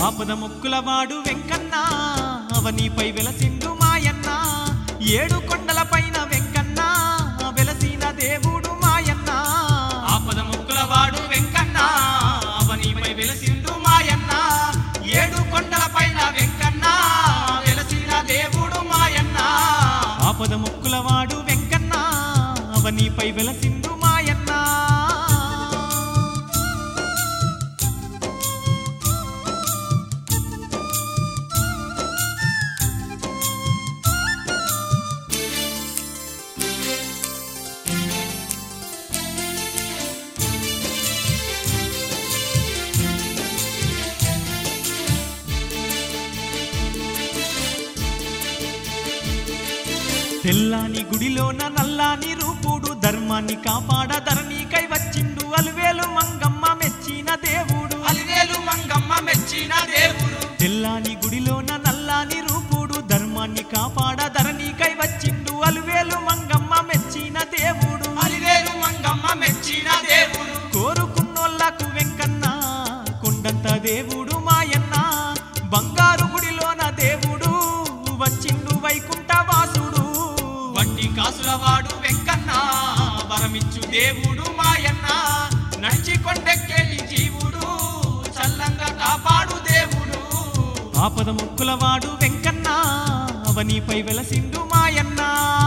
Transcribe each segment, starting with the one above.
ఆపద ముక్కులవాడు వెంకన్న అవనిపై వెలసిండు మాయన్న ఏడు కొండల పైన వెంకన్న వెలసిన దేవుడు మాయన్న ఆపద ముక్కులవాడు వెంకన్న అవనిపై వెలసిండు మాయన్న ఏడు కొండల పైన వెంకన్న వెలసిన దేవుడు మాయన్న ఆపద ముక్కులవాడు వెంకన్న అవనిపై వెలసిండు మాయన్న తెల్లాని గుడిలోన నల్లాని రూపుడు ధర్మాన్ని కాపాడ ధరణికై వచ్చిండు అలువేలు మంగమ్మ మెచ్చిన దేవుడు అలివేలు మంగమ్మ మెచ్చిన దేవుడు తెల్లాని గుడిలోన నల్లాని రూపుడు ధర్మాన్ని కాపాడ ధరణికై వచ్చిండు అలువేలు మంగమ్మ మెచ్చిన దేవుడు అలివేలు మంగమ్మ మెచ్చిన దేవుడు కోరుకున్నోళ్లకు వెంకన్న కొండంత దేవుడు మాయన్న బంగారు గుడిలోన దేవుడు వచ్చిండు వైకుంఠ వాసుడు వడ్డీ కాసులవాడు వెంకన్న వరమిచ్చు దేవుడు మాయన్న నడిచి కొండెక్కేటి జీవుడు చల్లంగా కాపాడు దేవుడు ఆపద ముక్కులవాడు వెంకన్న అవనిపై వెలసిండు మాయన్న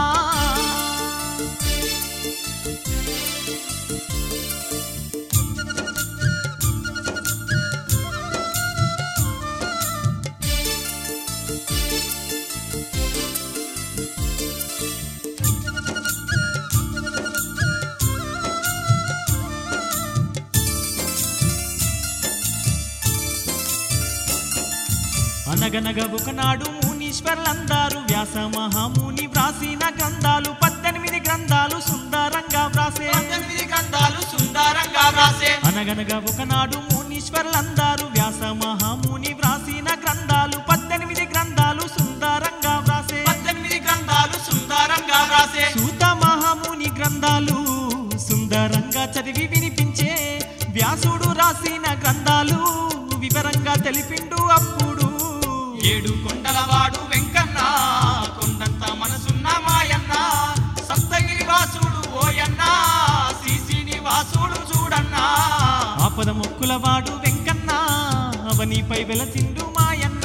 అనగనగ ఒకనాడు మునీశ్వర్లందరూ వ్యాస మహాముని వ్రాసిన గ్రంథాలు పద్దెనిమిది గ్రంథాలు సుందరంగా వ్రాసే పద్దెనిమిది గ్రంథాలు సుందరంగా వ్రాసే అనగనగా ఒకనాడు మునీశ్వర్లందరూ వ్యాస మహాముని వ్రాసిన గ్రంథాలు పద్దెనిమిది గ్రంథాలు సుందరంగా వ్రాసే పద్దెనిమిది గ్రంథాలు సుందరంగా వ్రాసే సూత మహాముని గ్రంథాలు సుందరంగా చదివి వినిపించే వ్యాసుడు రాసిన గ్రంథాలు వివరంగా తెలిపిండు అప్పుడు ఏడు కొండలవాడు వెంకన్న కొండంత మనసున్న మాయన్న సప్తగిరి వాసుడు ఓయన్న శ్రీ వాసుడు చూడన్నా ఆపద మొక్కులవాడు వెంకన్న అవనిపై వెలసిండు మాయన్న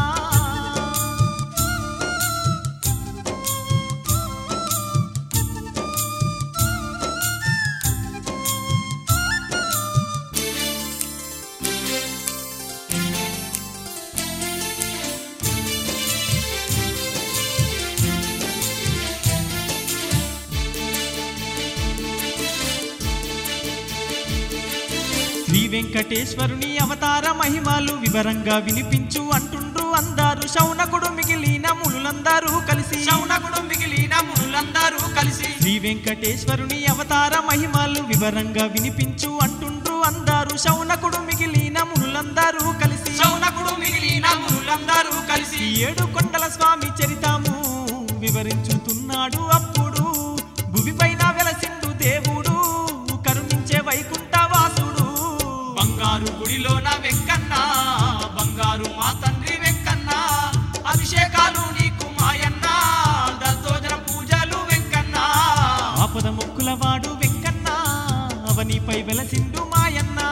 శ్రీ వెంకటేశ్వరుని అవతార మహిమలు వివరంగా వినిపించు అంటుండ్రు అందరు శౌనకుడు మిగిలిన మునులందరూ కలిసి శౌనకుడు మిగిలిన మునులందరూ కలిసి శ్రీ వెంకటేశ్వరుని అవతార మహిమలు వివరంగా వినిపించు అంటుండ్రు అందరు శౌనకుడు మిగిలిన మునులందరూ కలిసి శౌనకుడు మిగిలిన మునులందరూ కలిసి ఏడు కొండల స్వామి చరితము వివరించుతున్నాడు అప్పుడు భూమిపైన వెలసిండు దేవుడు కరుణించే వైకుంఠ వాసుడు బంగారు గుడిలోన వెంకన్న బంగారు మా తండ్రి వెంకన్న అభిషేకాలు నీకు మాయన్న దత్తోజన పూజలు వెంకన్న ఆపద మొక్కులవాడు వెంకన్న అవనిపై వెలసిండు మాయన్న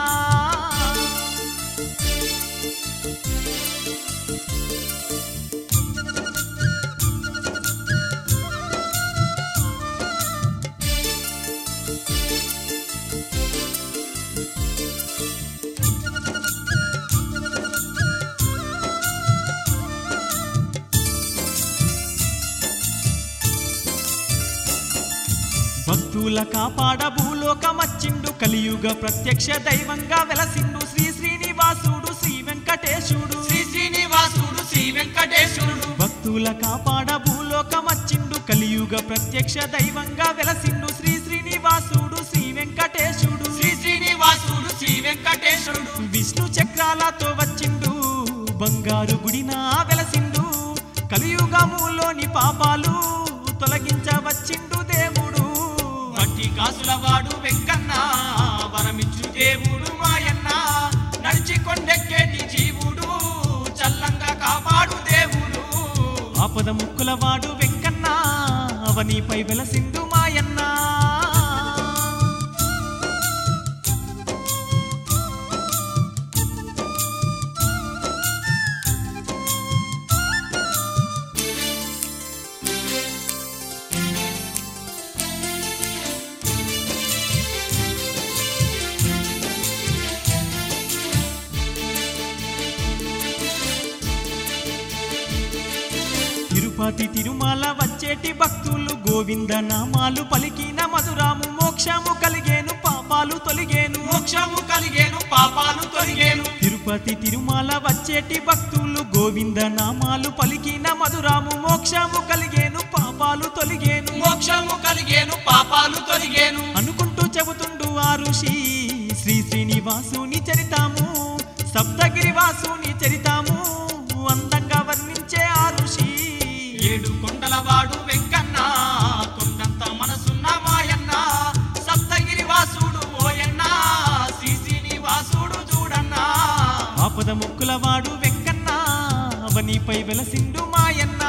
భక్తుల కాపాడ భూలోకమచ్చిండు కలియుగ ప్రత్యక్ష దైవంగా వెలసిండు శ్రీ శ్రీనివాసుడు శ్రీ వెంకటేశుడు శ్రీ శ్రీనివాసుడు శ్రీ వెంకటేశ్వరుడు భక్తుల కాపాడ భూలోకమచ్చిండు కలియుగ ప్రత్యక్ష దైవంగా వెలసిండు శ్రీ శ్రీనివాసుడు శ్రీ వెంకటేశుడు శ్రీ శ్రీనివాసుడు శ్రీ వెంకటేశ్వరుడు విష్ణు చక్రాలతో వచ్చిండు బంగారు గుడినా వెలసిండు కలియుగములోని పాపాలు తొలగించవచ్చిండు దేవుడు వట్టి కాసుల వాడు వెంకన్న వరమిచ్చు దేవుడు మాయన్న నడిచి కొండెక్కేటి జీవుడు ఆపద ముక్కులవాడు వెంకన్న అవనిపై వెలసిండు మాయన్న తిరుపతి తిరుమల వచ్చేటి భక్తులు గోవింద నామాలు పలికిన మధురాము మోక్షము కలిగేను పాపాలు తొలిగేను మోక్షము కలిగేను పాపాలు తొలిగేను తిరుపతి తిరుమల వచ్చేటి భక్తులు గోవింద నామాలు పలికిన మధురాము మోక్షము కలిగేను పాపాలు తొలిగేను మోక్షము కలిగేను పాపాలు తొలిగేను అనుకుంటూ చెబుతుండు ఆ ఋషి శ్రీ శ్రీనివాసుని చరితాము సప్తగిరి వాసుని చరితాము అందంగా వర్ణించే ఆ ఋషి ఏడు కొండలవాడు వెంకన్న కొండంత మనసున్న మాయన్న సప్తగిరి వాసుడు ఓయన్న శ్రీశ్రీని వాసుడు చూడన్నా ఆపద ముక్కులవాడు వెంకన్న అవనిపై వెలసిండు మాయన్న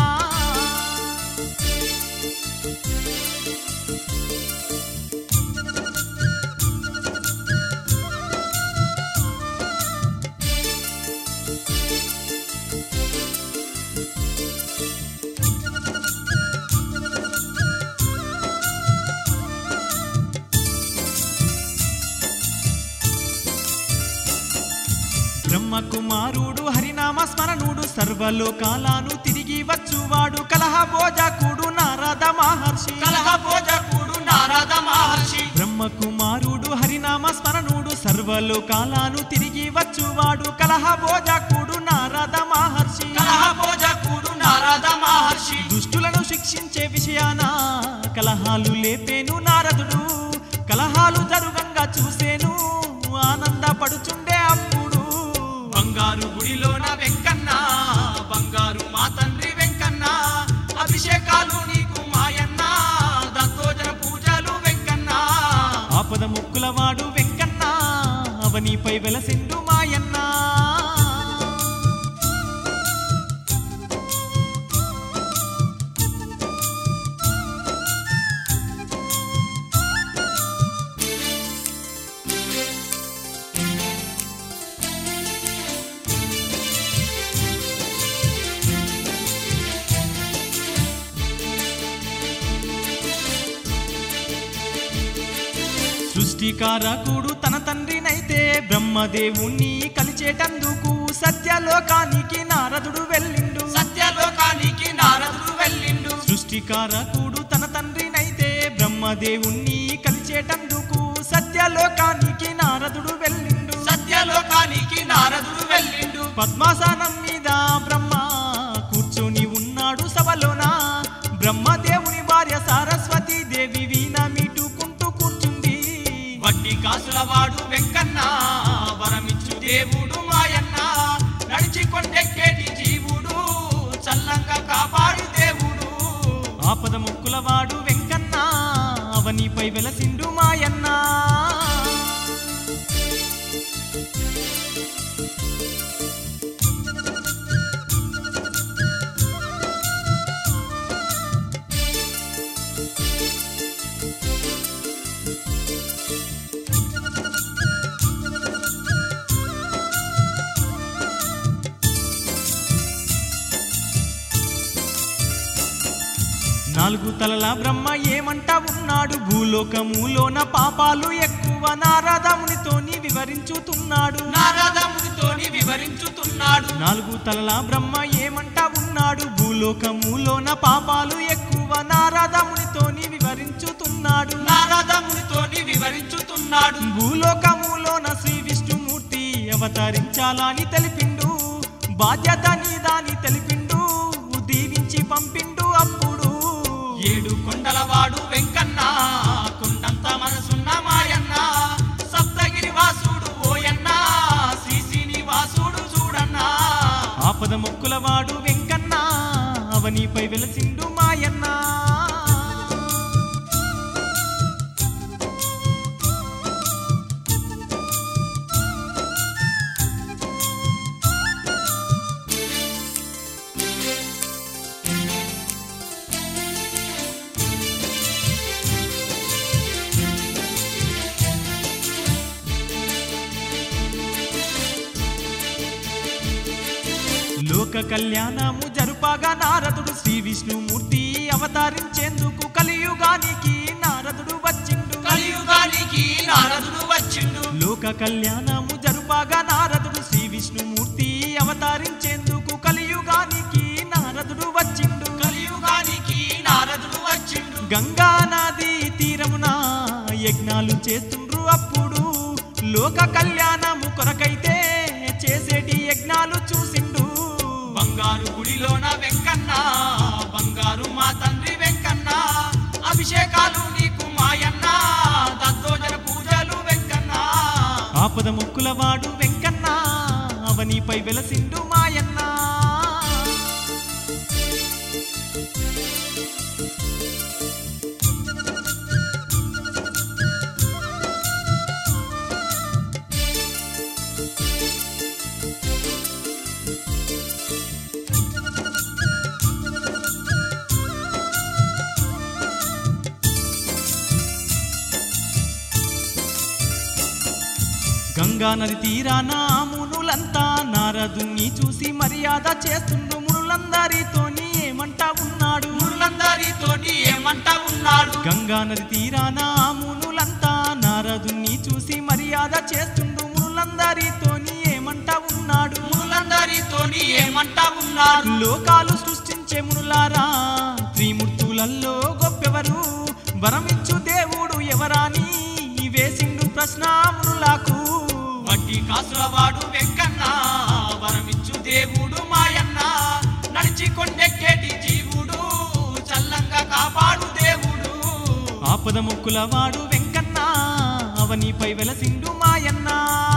బ్రహ్మకుమారుడు హరినామ స్మరణుడు సర్వలోకాలను తిరిగి వచ్చువాడు కలహ భోజకుడు నారద మహర్షి కలహ భోజకుడు నారద మహర్షి బ్రహ్మకుమారుడు హరినామ స్మరణుడు సర్వలోకాలను తిరిగి వచ్చువాడు కలహ భోజకుడు నారద మహర్షి కలహ భోజకుడు నారద మహర్షి దుష్టులను శిక్షించే విషయాన కలహాలు లేపేను నారదుడు కలహాలు జరుగంగా చూసేను ఆనందపడుచుండే అప్పుడు బంగారు గుడిలోన వెంకన్న బంగారు మా తండ్రి వెంకన్న అభిషేకాలు నీకు మాయన్న దత్తోజన పూజలు వెంకన్న ఆపద ముక్కులవాడు వెంకన్న అవనిపై వెలసిండు మాయన్న సృష్టికారకుడు తన తండ్రినైతే బ్రహ్మదేవుణ్ణి కలిచేటందుకు సత్యలోకానికి నారదుడు వెళ్ళిండు సత్యలోకానికి నారదుడు వెళ్ళిండు సృష్టికారకుడు తన తండ్రినైతే బ్రహ్మదేవుణ్ణి కలిచేటందుకు సత్యలోకానికి నారదుడు వెళ్ళిండు సత్యలోకానికి నారదుడు వెళ్ళిండు పద్మాసనం మీద బ్రహ్మ కూర్చొని ఉన్నాడు సభలోన బ్రహ్మదేవుని భార్య సరస్వతి దేవి వీణ మీటుకుంటూ కూర్చుంది వడ్డీ కాసుల వాడు వెంకన్న వరమిచ్చు దేవుడు మాయన్న నడిచి కొండెక్కేటి జీవుడు చల్లంగా కాపాడు దేవుడు ఆపద ముక్కులవాడు వెంకన్న అవనిపై వెలసిండు మాయన్న నాలుగు తలల బ్రహ్మ ఏమంట ఉన్నాడు భూలోకములోన పాపాలు ఎక్కువ నారదమునితోని వివరించుతున్నాడు నారదమునితోని వివరించుతున్నాడు నాలుగు తలల బ్రహ్మ ఏమంట ఉన్నాడు భూలోకములోన పాపాలు ఎక్కువ నారదమునితోని వివరించుతున్నాడు నారదమునితోని వివరించుతున్నాడు భూలోకములోన శ్రీ విష్ణుమూర్తి అవతరించాలని తెలిపిండు బాధ్యత నీదాని తెలిపిండు దీవించి పంపిండు అప్పుడు ఏడు కొండలవాడు వెంకన్న కొండంత మనసున్న మాయన్న సప్తగిరి వాసుడు ఓయన్న శ్రీశ్రీని వాసుడు చూడన్నా ఆపద మొక్కులవాడు వెంకన్న అవనిపై వెలసిండు మాయన్న లోక కళ్యాణము జరుపగా నారదుడు శ్రీ విష్ణుమూర్తి అవతరించేందుకు కలియుగానికి నారదుడు వచ్చిండు కలియుగానికి నారదుడు వచ్చిండు లోక కళ్యాణము జరుపగా నారదుడు శ్రీ విష్ణుమూర్తి అవతరించేందుకు కలియుగానికి నారదుడు వచ్చిండు కలియుగానికి నారదుడు వచ్చిండు గంగా నది తీరమున యజ్ఞాలు చేస్తుండ్రు అప్పుడు లోక కళ్యాణము కొరకైతే చేసేటి యజ్ఞాలు చూసిండు బంగారు గుడిలోన వెంకన్న బంగారు మా తండ్రి వెంకన్న అభిషేకాలు నీకు మాయన్న దత్తోజన పూజలు వెంకన్న ఆపద ముక్కులవాడు వెంకన్న అవనిపై వెలసిండు మాయన్న గంగా నది తీరాన మునులంతా నారదుని చూసి మర్యాద చేస్తుండు మునులందరితోని ఏమంటా ఉన్నాడు ముళ్ళందరితోటి ఏమంటా ఉన్నాడు గంగా నది తీరాన మునులంతా నారదుని చూసి మర్యాద చేస్తుండు మునులందరితోని ఏమంటా ఉన్నాడు ముళ్ళందరితోని ఏమంటా ఉన్నాడు లోకాలు సృష్టించే మునులారా త్రిమూర్తులలో గొప్పెవరు వరమిచ్చు దేవుడు ఎవరాని వేసిండు ప్రశ్న మునులకు వడ్డీ కాసుల వాడు వెంకన్న వరమిచ్చు దేవుడు మాయన్న నడిచి కొండెక్కేటి జీవుడు చల్లంగా కాపాడు దేవుడు ఆపద ముక్కుల వాడు వెంకన్న అవనిపై వెలసిండు మాయన్న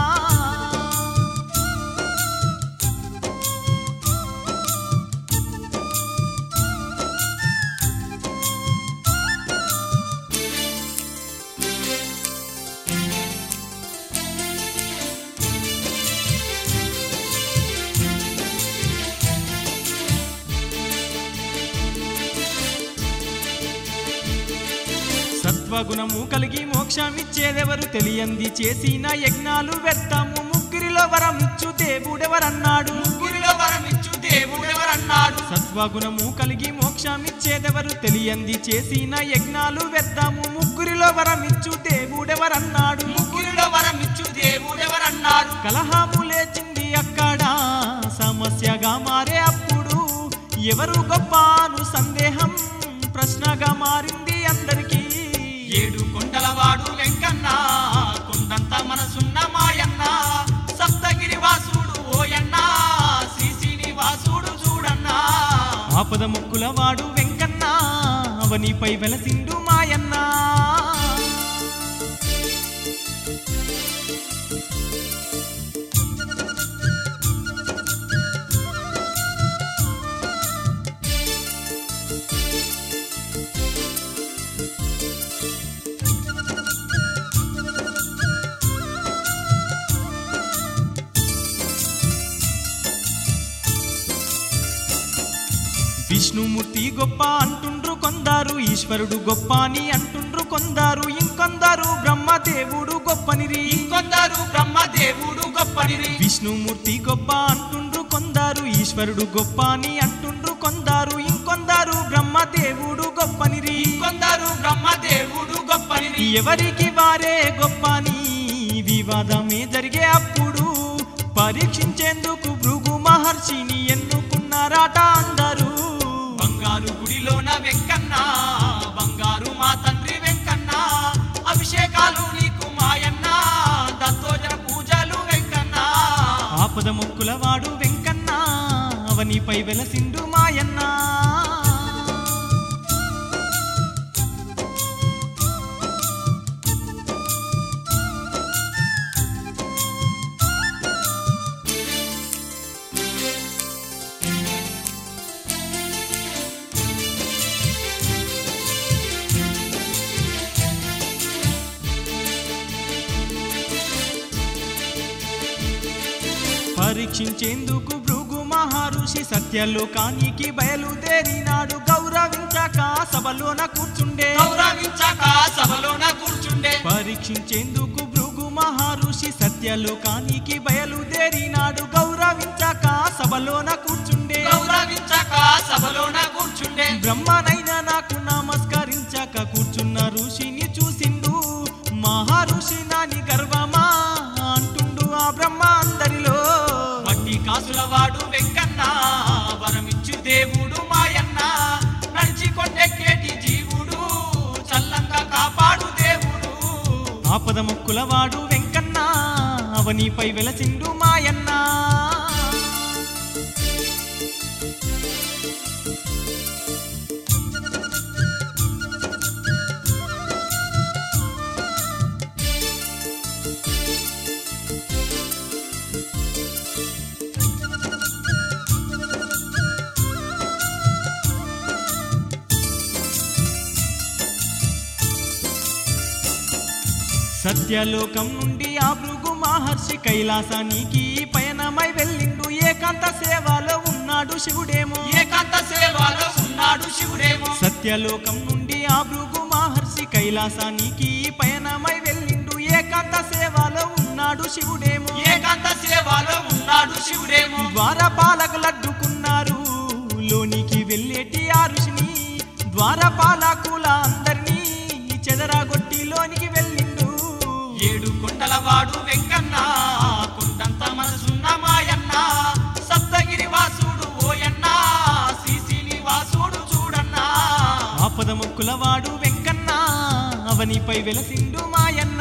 సత్వగుణము కలిగి మోక్షమిచ్చేదెవరు తెలియంది చేసిన యజ్ఞాలు వ్యర్థము ముగ్గురిలో వరమిచ్చు దేవుడెవరన్నాడు ముగ్గురిలో వరమిచ్చు దేవుడెవరన్నాడు సత్వగుణము కలిగి మోక్షమిచ్చేదెవరు తెలియంది చేసిన యజ్ఞాలు వ్యర్థము ముగ్గురిలో వరమిచ్చు దేవుడెవరన్నాడు ముగ్గురిలో వరమిచ్చు దేవుడెవరన్నాడు కలహము లేచింది అక్కడ సమస్యగా మారే అప్పుడు ఎవరు గొప్పను సందేహం ప్రశ్నగా మారింది అందరికీ ఏడు కొండలవాడు వెంకన్న కొండంత మనసున్న మాయన్న సప్తగిరి వాసుడు ఓయన్న శ్రీ శ్రీనివాసుడు చూడన్నా ఆపద ముక్కుల వాడు వెంకన్న అవనిపై వెలసిండు మాయన్న విష్ణుమూర్తి గొప్ప అంటుండ్రు కొందరు ఈశ్వరుడు గొప్ప అని అంటుండ్రు కొందరు ఇంకొందరు బ్రహ్మదేవుడు గొప్పనిరి ఇంకొందరు బ్రహ్మదేవుడు గొప్పనిది విష్ణుమూర్తి గొప్ప అంటుండ్రు కొందరు ఈశ్వరుడు గొప్ప అని అంటుండ్రు కొందరు ఇంకొందరు బ్రహ్మదేవుడు గొప్పనిరి ఇంకొందరు బ్రహ్మదేవుడు గొప్పనిది ఎవరికి వారే గొప్ప అని వివాదమే జరిగే అప్పుడు పరీక్షించేందుకు భృగు మహర్షిని ఎన్నుకున్నారట అందరూ బంగారు గుడిలోన వెంకన్న బంగారు మా తండ్రి వెంకన్న అభిషేకాలు నీకు మాయన్న దత్తోజన పూజలు వెంకన్న ఆపద మొక్కుల వాడు వెంకన్న అవనిపై వెలసిండు మాయన్న పరీక్షించేందుకు భృగు మహర్షి సత్యలోకానికి బయలుదేరినాడు గౌరవించక సభలోన కూర్చుండే గౌరవించక సభలోన కూర్చుండే పరీక్షించేందుకు భృగు మహర్షి సత్యలోకానికి బయలుదేరినాడు గౌరవించక సభలోన కూర్చుండే గౌరవించక సభలోన కూర్చుండే బ్రహ్మనైనా నాకు నమస్కరించక కూర్చున్న ఋషిని చూసిండు మహర్షి నాని గర్వమా అంటుండు ఆ బ్రహ్మ అందరిలో వడ్డీ కాసుల వాడు వెంకన్న వరమిచ్చు దేవుడు మాయన్న నడిచి కొండెక్కేటి జీవుడు చల్లంగా కాపాడు దేవుడు ఆపద మొక్కులవాడు వెంకన్న అవనిపై వెలసిండు మాయన్న సత్యలోకం నుండి ఆ భృగు మహర్షి కైలాసానికి పయనమై వెళ్ళిండు ఏకాంత సేవలో ఉన్నాడు శివుడేమో ఏకాంత సేవలో ఉన్నాడు శివుడేమో సత్యలోకం నుండి ఆ భృగు మహర్షి కైలాసానికి పయనమై వెళ్ళిండు ఏకాంత సేవలో ఉన్నాడు శివుడేమో ఏకాంత సేవలో ఉన్నాడు శివుడేమో ద్వారపాలకులు అడ్డుకున్నారు లోనికి వెళ్ళేటి ఆ ఋషిని ద్వారపాలకుల అందరినీ చెదరాగొట్టి లోనికి వెళ్ళిండు ఏడు కొండల వాడు వెంకన్న కొండంత మనసున్న మాయన్న సప్తగిరి వాసుడు ఓయన్న శ్రీశీలి వాసుడు చూడన్నా ఆపద మొక్కులవాడు వెంకన్న అవనిపై వెలసిండు మాయన్న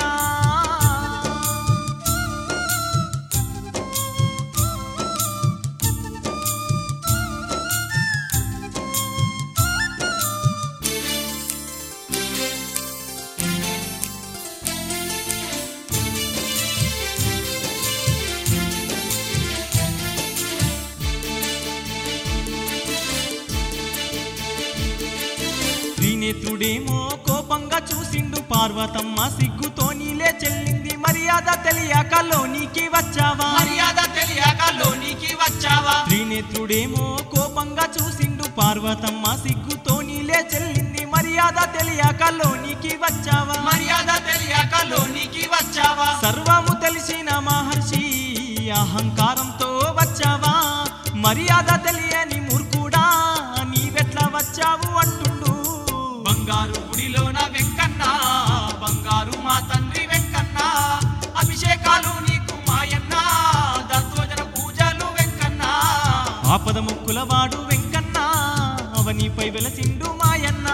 త్రినేత్రుడేమో కోపంగా చూసిండు పార్వతమ్మ సిగ్గుతో నీలే చెల్లింది మర్యాద తెలియక లోనికి వచ్చావా మర్యాద తెలియక లోనికి వచ్చావా త్రినేత్రుడేమో కోపంగా చూసిండు పార్వతమ్మ సిగ్గుతో నీలే చెల్లింది మర్యాద తెలియక లోనికి వచ్చావా మర్యాద తెలియక లోనికి వచ్చావా సర్వము తెలిసిన మహర్షి అహంకారంతో వచ్చావా మర్యాద తెలియని మూర్ఖుడా నీవెట్లా వచ్చావు అంటుండు బంగారు గుడిలోన వెంకన్న బంగారు మా తండ్రి వెంకన్న అభిషేకాలు నీకు మాయన్న దత్తోజన పూజలు వెంకన్న ఆపద ముక్కులవాడు వెంకన్న అవనిపై వెలసిండు మాయన్న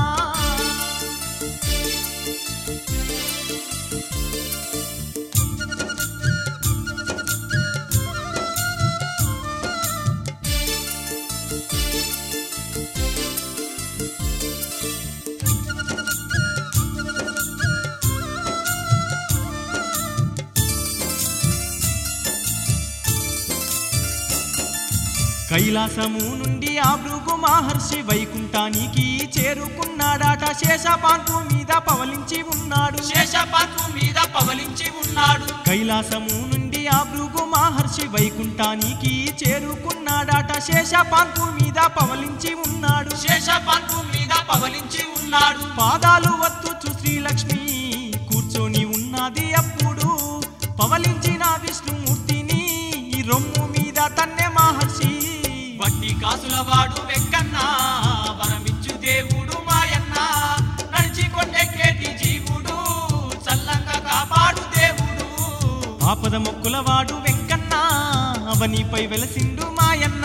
కైలాసము నుండి ఆ భృగు మహర్షి వైకుంఠానికి చేరుకున్నాడాట శేషపాన్పు మీద పవలించి ఉన్నాడు శేషపాత్రు మీద పవలించి ఉన్నాడు కైలాసము నుండి ఆ భృగు మహర్షి వైకుంఠానికి చేరుకున్నాడాట శేషపాన్పు మీద పవలించి ఉన్నాడు శేషపాత్రు మీద పవలించి ఉన్నాడు పాదాలు వత్తుచు శ్రీలక్ష్మి కూర్చొని ఉన్నది అప్పుడు పవలించిన విష్ణుమూర్తిని రొమ్ము మీద తన్నే మహర్షి వడ్డీ కాసుల వాడు వెంకన్న వరమిచ్చు దేవుడు మాయన్న నడిచి కొండెక్కేటి జీవుడు చల్లంగా కాపాడు దేవుడు ఆపద మొక్కులవాడు వెంకన్న అవనిపై వెలసిండు మాయన్న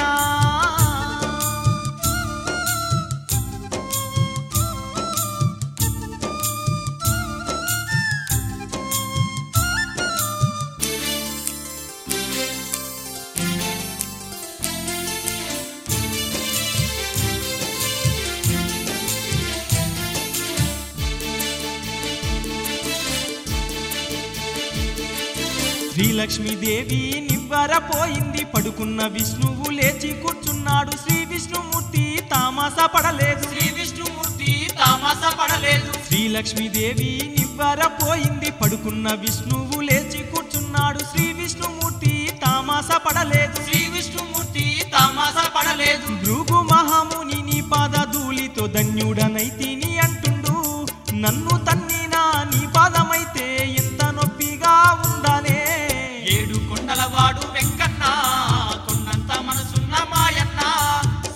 శ్రీలక్ష్మీదేవి నివ్వరపోయింది పడుకున్న విష్ణువు లేచి కూర్చున్నాడు శ్రీ విష్ణుమూర్తి తామాస పడలేదు శ్రీ విష్ణుమూర్తి తామస పడలేదు శ్రీలక్ష్మీదేవి నివ్వరపోయింది పడుకున్న విష్ణువు లేచి కూర్చున్నాడు శ్రీ విష్ణుమూర్తి తామాస పడలేదు శ్రీ విష్ణుమూర్తి తామస పడలేదు భృగు మహాముని నీ పాద ధూళితో ధన్యుడనైతిని అంటుండు నన్ను తన్నినా నీ పాదమైతే ఎంత నొప్పిగా ఉందనే ఏడు కొండల వాడు వెంకన్న కొండంత మనసున్న మాయన్న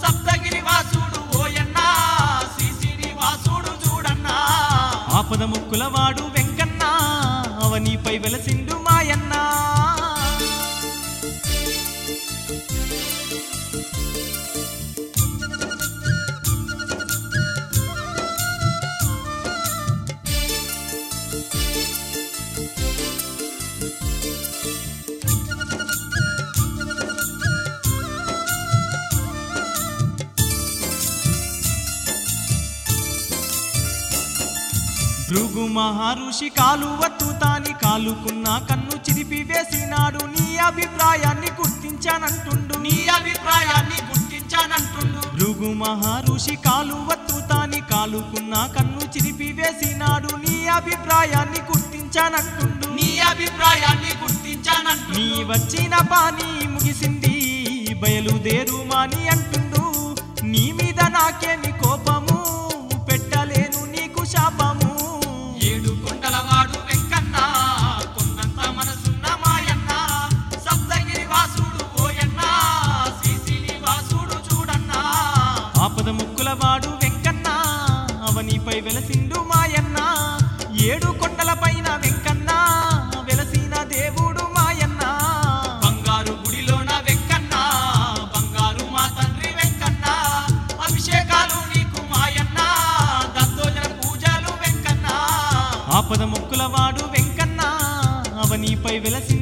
ఆపద ముక్కులవాడు వెంకన్న అవనిపై వెలసిండు మాయన్న భృగు మహర్షి కాలు వత్తుతాని కాలుకున్న కన్ను చిరిపి వేసినాడు నీ అభిప్రాయాన్ని గుర్తించానంటుండు నీ అభిప్రాయాన్ని గుర్తించానంటుండు భృగు మహర్షి కాలు వత్తుతాని కాలుకున్న కన్ను చిరిపి వేసినాడు నీ అభిప్రాయాన్ని గుర్తించానంటుండు నీ అభిప్రాయాన్ని గుర్తించానంటుండు నీ వచ్చిన పాని ముగిసింది బయలుదేరుమాని అంటుండు నీ మీద నాకేమి కోపము పెట్టలేను నీకు శాపము ఏడు కొండలవాడు వెంకన్న కొండంత మనసున్న మాయన్న సప్తగిరి వాసుడు ఓయన్న శ్రీశ్రీని వాసుడు చూడన్నా ఆపద ముక్కులవాడు వెంకన్న అవనిపై వెలసిండు మాయన్న ఏడు కొండలపైన వెంకన్న వెలసిన దేవుడు మాయన్న బంగారు గుడిలోన వెంకన్న బంగారు మా తండ్రి వెంకన్న అభిషేకాలు నీకు మాయన్న దత్తోజన పూజలు వెంకన్న ఆపద ముక్కులవాడు వెంకన్న అవనిపై వెలసిండు